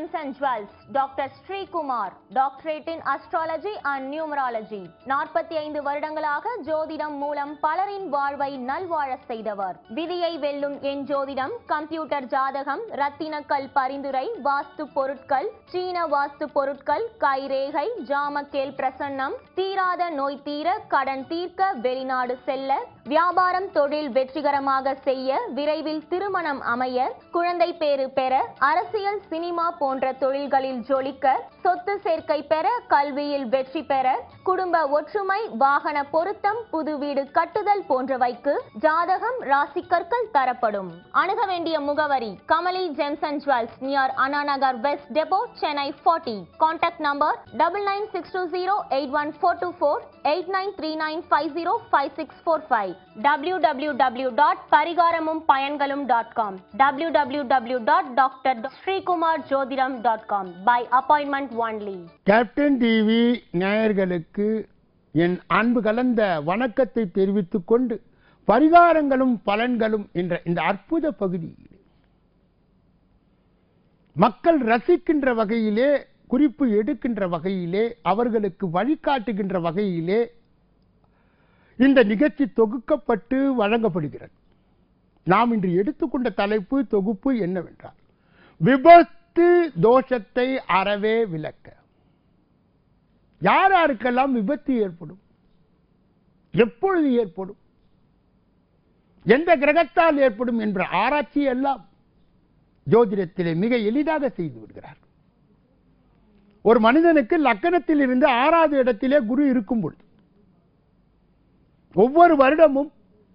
Gems and Jewels, Dr. Sri Kumar, Doctorate in Astrology and Numerology. நாற்பத்தி ஐந்து வருடங்களாக ஜோதிடம் மூலம் பலரின் வாழ்வை நல்வாழ செய்தவர் விதியை வெல்லும் என் ஜோதிடம் கம்ப்யூட்டர் ஜாதகம் ரத்தினக்கல் பரிந்துரை வாஸ்து பொருட்கள் சீன வாஸ்து பொருட்கள் கைரேகை ஜாமக்கேல் பிரசன்னம் தீராத நோய் தீர கடன் தீர்க்க வெளிநாடு செல்ல வியாபாரம் தொழில் வெற்றிகரமாக செய்ய விரைவில் திருமணம் அமைய குழந்தை பேறு பெற அரசியல் சினிமா போன்ற தொழில்களில் ஜொலிக்க சொத்து சேர்க்கை பெற கல்வியில் வெற்றி பெற குடும்ப ஒற்றுமை வாகன பொருத்தம் புது வீடு கட்டுதல் போன்றவைக்கு ஜாதகம் ராசிக்கற்கள் தரப்படும் அணுக வேண்டிய முகவரி Kamali gems and jewels near Annanagar west depot Chennai forty contact number double nine six two zero eight one four two four eight nine three nine five zero five six four five W W W dot பரிகாரமும் பயன்களும் dot com W W W dot doctor Srikumar ஜோதிடம் dot com by appointment only captain TV நேயர்களுக்கு என் அன்பு கலந்த வணக்கத்தை தெரிவித்துக் கொண்டு பரிகாரங்களும் பலன்களும் என்ற இந்த அற்புத பகுதியில் மக்கள் ரசிக்கின்ற வகையிலே குறிப்பு எடுக்கின்ற வகையிலே அவர்களுக்கு வழிகாட்டுகின்ற வகையிலே இந்த நிகழ்ச்சி தொகுக்கப்பட்டு வழங்கப்படுகிறது நாம் இன்று எடுத்துக்கொண்ட தலைப்பு தொகுப்பு என்னவென்றால் விபத்து தோஷத்தை அறவே விளக்க யார் யாருக்கெல்லாம் விபத்து ஏற்படும் எப்பொழுது ஏற்படும் எந்த கிரகத்தால் ஏற்படும் என்ற ஆராய்ச்சி எல்லாம் ஜோதிடத்திலே மிக எளிதாக செய்து விடுகிறார் ஒரு மனிதனுக்கு லக்கணத்தில் இருந்து ஆறாவது இடத்திலே குரு இருக்கும் பொழுது ஒவ்வொரு வருடமும்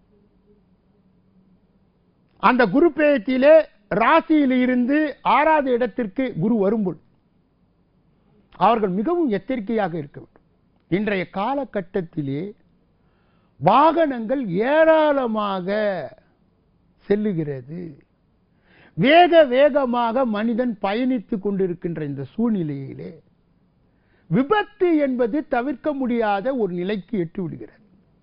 அந்த குரு பேயத்திலே ராசியில் இருந்து ஆறாவது இடத்திற்கு குரு வரும்பொழுது அவர்கள் மிகவும் எச்சரிக்கையாக இருக்க வேண்டும் இன்றைய காலகட்டத்திலே வாகனங்கள் ஏராளமாக செல்லுகிறது வேக வேகமாக மனிதன் பயணித்துக் கொண்டிருக்கின்ற இந்த சூழ்நிலையிலே விபத்து என்பது தவிர்க்க முடியாத ஒரு நிலைக்கு எட்டு விடுகிறது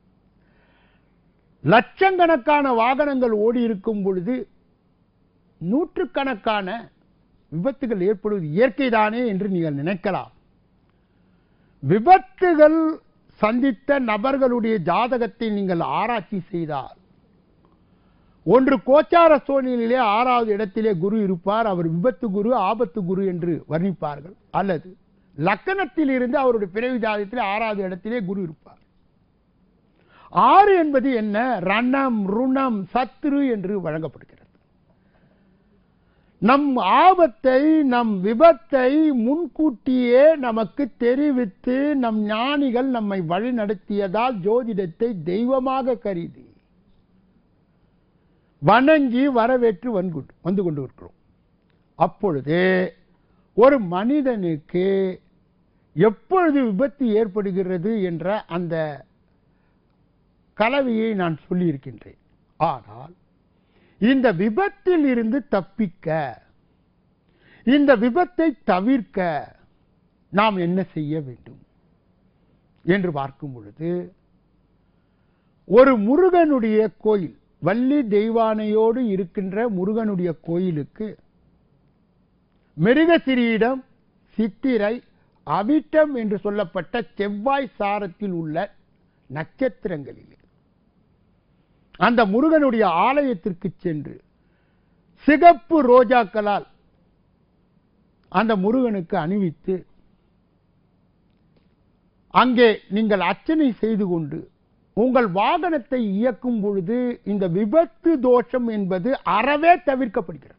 லட்சக்கணக்கான வாகனங்கள் ஓடி இருக்கும் பொழுது நூற்றுக்கணக்கான விபத்துகள் ஏற்படுவது இயற்கைதானே என்று நீங்கள் நினைக்கலாம் விபத்துகள் சந்தித்த நபர்களுடைய ஜாதகத்தை நீங்கள் ஆராய்ச்சி செய்தால் ஒன்று கோச்சார சோனியிலே ஆறாவது இடத்திலே குரு இருப்பார் அவர் விபத்து குரு ஆபத்து குரு என்று வர்ணிப்பார்கள் அல்லது லக்கணத்தில் இருந்து அவருடைய பிறவி ஜாதகத்திலே ஆறாவது இடத்திலே குரு இருப்பார் ஆறு என்பது என்ன ரணம் ருணம் சத்ரு என்று வழங்கப்படுகிறது நம் ஆபத்தை நம் விபத்தை முன்கூட்டியே நமக்கு தெரிவித்து நம் ஞானிகள் நம்மை வழி நடத்தியதால் ஜோதிடத்தை தெய்வமாக கருதி வணங்கி வரவேற்று வந்து வந்து கொண்டு இருக்கிறோம் அப்பொழுது ஒரு மனிதனுக்கு எப்பொழுது விபத்து ஏற்படுகிறது என்ற அந்த கலவையை நான் சொல்லியிருக்கின்றேன் ஆனால் இந்த விபத்தில் இருந்து தப்பிக்க இந்த விபத்தை தவிர்க்க நாம் என்ன செய்ய வேண்டும் என்று பார்க்கும் பொழுது ஒரு முருகனுடைய கோயில் வள்ளி தெய்வானையோடு இருக்கின்ற முருகனுடைய கோயிலுக்கு மிருகசிரீடம் சித்திரை அவிட்டம் என்று சொல்லப்பட்ட செவ்வாய் சாரத்தில் உள்ள நட்சத்திரங்களிலே அந்த முருகனுடைய ஆலயத்திற்கு சென்று சிகப்பு ரோஜாக்களால் அந்த முருகனுக்கு அணிவித்து அங்கே நீங்கள் அர்ச்சனை செய்து கொண்டு உங்கள் வாகனத்தை இயக்கும் பொழுது இந்த விபத்து தோஷம் என்பது அறவே தவிர்க்கப்படுகிறது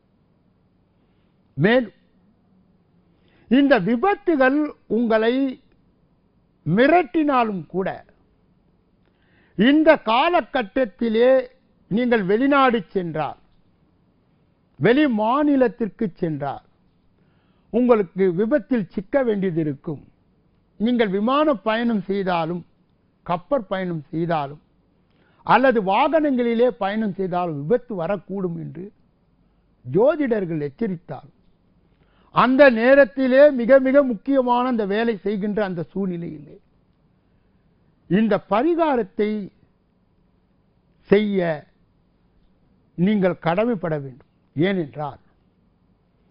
மேலும் இந்த விபத்துகள் உங்களை மிரட்டினாலும் கூட இந்த காலகட்டத்திலே நீங்கள் வெளிநாடு சென்றால் வெளி மாநிலத்திற்கு சென்றால் உங்களுக்கு விபத்தில் சிக்க வேண்டியது இருக்கும் நீங்கள் விமான பயணம் செய்தாலும் கப்பற் பயணம் செய்தாலும் அல்லது வாகனங்களிலே பயணம் செய்தாலும் விபத்து வரக்கூடும் என்று ஜோதிடர்கள் எச்சரித்தால் அந்த நேரத்திலே மிக மிக முக்கியமான அந்த வேலை செய்கின்ற அந்த சூழ்நிலையிலே இந்த பரிகாரத்தை செய்ய நீங்கள் கடமைப்பட வேண்டும் ஏனென்றால்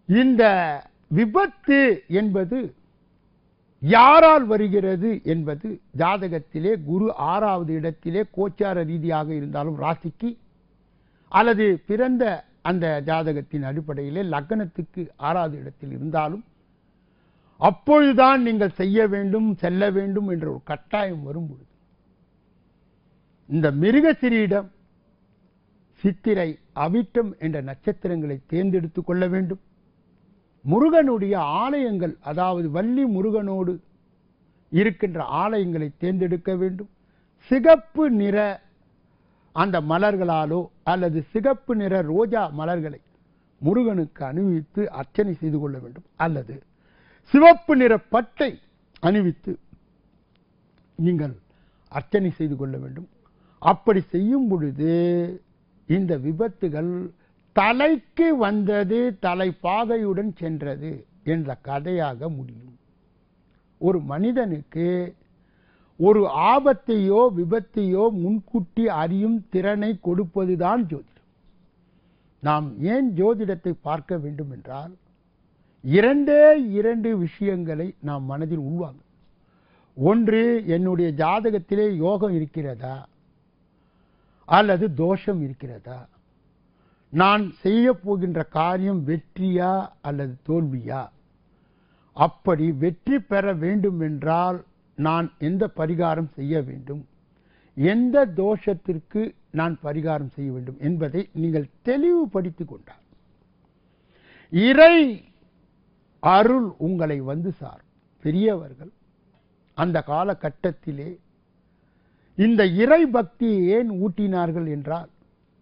இந்த விபத்து என்பது யாரால் வருகிறது என்பது ஜாதகத்திலே குரு ஆறாவது இடத்திலே கோச்சார ரீதியாக இருந்தாலும் ராசிக்கு அல்லது பிறந்த அந்த ஜாதகத்தின் அடிப்படையிலே லக்னத்துக்கு ஆறாவது இடத்தில் இருந்தாலும் அப்பொழுதுதான் நீங்கள் செய்ய வேண்டும் செல்ல வேண்டும் என்ற ஒரு கட்டாயம் வரும்பொழுது இந்த மிருகசிரீடம் சித்திரை அவிட்டம் என்ற நட்சத்திரங்களை தேர்ந்தெடுத்துக் கொள்ள வேண்டும் முருகனுடைய ஆலயங்கள் அதாவது வள்ளி முருகனோடு இருக்கின்ற ஆலயங்களை தேர்ந்தெடுக்க வேண்டும் சிகப்பு நிற அந்த மலர்களாலோ அல்லது சிகப்பு நிற ரோஜா மலர்களை முருகனுக்கு அணிவித்து அர்ச்சனை செய்து கொள்ள வேண்டும் அல்லது சிவப்பு நிற பட்டை அணிவித்து நீங்கள் அர்ச்சனை செய்து கொள்ள வேண்டும் அப்படி செய்யும் பொழுது இந்த விபத்துகள் தலைக்கு வந்தது தலைப்பாகையுடன் சென்றது என்ற கதையாக முடியும் ஒரு மனிதனுக்கு ஒரு ஆபத்தையோ விபத்தையோ முன்கூட்டி அறியும் திறனை கொடுப்பதுதான் ஜோதிடம் நாம் ஏன் ஜோதிடத்தை பார்க்க வேண்டும் என்றால் இரண்டே இரண்டு விஷயங்களை நாம் மனதில் உள்வாங்க ஒன்று என்னுடைய ஜாதகத்திலே யோகம் இருக்கிறதா அல்லது தோஷம் இருக்கிறதா நான் செய்ய போகின்ற காரியம் வெற்றியா அல்லது தோல்வியா அப்படி வெற்றி பெற வேண்டும் என்றால் நான் எந்த பரிகாரம் செய்ய வேண்டும் எந்த தோஷத்திற்கு நான் பரிகாரம் செய்ய வேண்டும் என்பதை நீங்கள் தெளிவுபடுத்திக் கொண்டார் இறை அருள் உங்களை வந்து சார் பெரியவர்கள் அந்த காலகட்டத்திலே இந்த இறை பக்தியை ஏன் ஊட்டினார்கள் என்றால்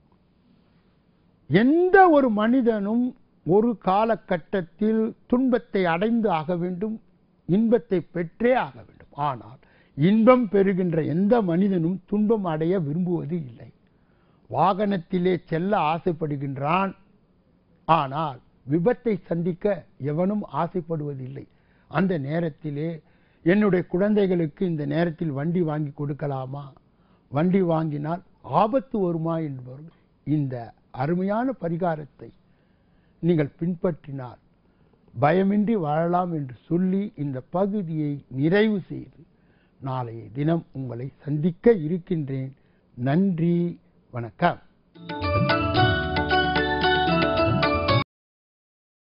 எந்த ஒரு மனிதனும் ஒரு காலகட்டத்தில் துன்பத்தை அடைந்து ஆக வேண்டும் இன்பத்தை பெற்றே ஆக வேண்டும் ஆனால் இன்பம் பெறுகின்ற எந்த மனிதனும் துன்பம் அடைய விரும்புவது இல்லை வாகனத்திலே செல்ல ஆசைப்படுகின்றான் ஆனால் விபத்தை சந்திக்க எவனும் ஆசைப்படுவதில்லை அந்த நேரத்திலே என்னுடைய குழந்தைகளுக்கு இந்த நேரத்தில் வண்டி வாங்கி கொடுக்கலாமா வண்டி வாங்கினால் ஆபத்து வருமா என்பவர் இந்த அருமையான பரிகாரத்தை நீங்கள் பின்பற்றினால் பயமின்றி வாழலாம் என்று சொல்லி இந்த பகுதியை நிறைவு செய்து நாளைய தினம் உங்களை சந்திக்க இருக்கின்றேன் நன்றி வணக்கம்